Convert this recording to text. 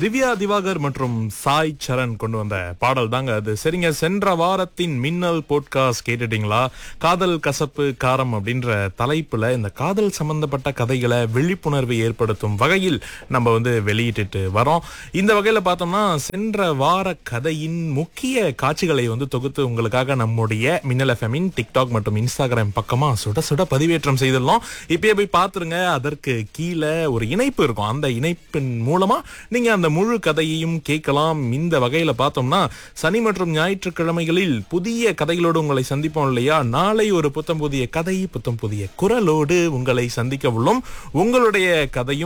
திவ்யா திவாகர் மற்றும் சாய் சரண் கொண்டு வந்த பாடல் தாங்க அது சரிங்க சென்ற வாரத்தின் மின்னல் போட்காஸ்ட் கேட்டுட்டீங்களா காதல் கசப்பு காரம் அப்படின்ற தலைப்புல இந்த காதல் சம்பந்தப்பட்ட கதைகளை விழிப்புணர்வு ஏற்படுத்தும் வகையில் நம்ம வந்து வெளியிட்டுட்டு வரோம் இந்த வகையில பார்த்தோம்னா சென்ற வார கதையின் முக்கிய காட்சிகளை வந்து தொகுத்து உங்களுக்காக நம்முடைய மின்னல் எஃப்எம்மின் டிக்டாக் மற்றும் இன்ஸ்டாகிராம் பக்கமா சுட சுட பதிவேற்றம் செய்துள்ளோம் இப்பயே போய் பார்த்துருங்க அதற்கு கீழே ஒரு இணைப்பு இருக்கும் அந்த இணைப்பின் மூலமா நீங்க அந்த முழு கதையையும் கேட்கலாம் இந்த வகையில பார்த்தோம்னா சனி மற்றும் ஞாயிற்றுக்கிழமைகளில் புதிய கதைகளோடு உங்களை சந்திப்போம் இல்லையா நாளை ஒரு புத்தம் புதிய கதை புத்தம் புதிய குரலோடு உங்களை சந்திக்க உள்ளோம் உங்களுடைய கதையும்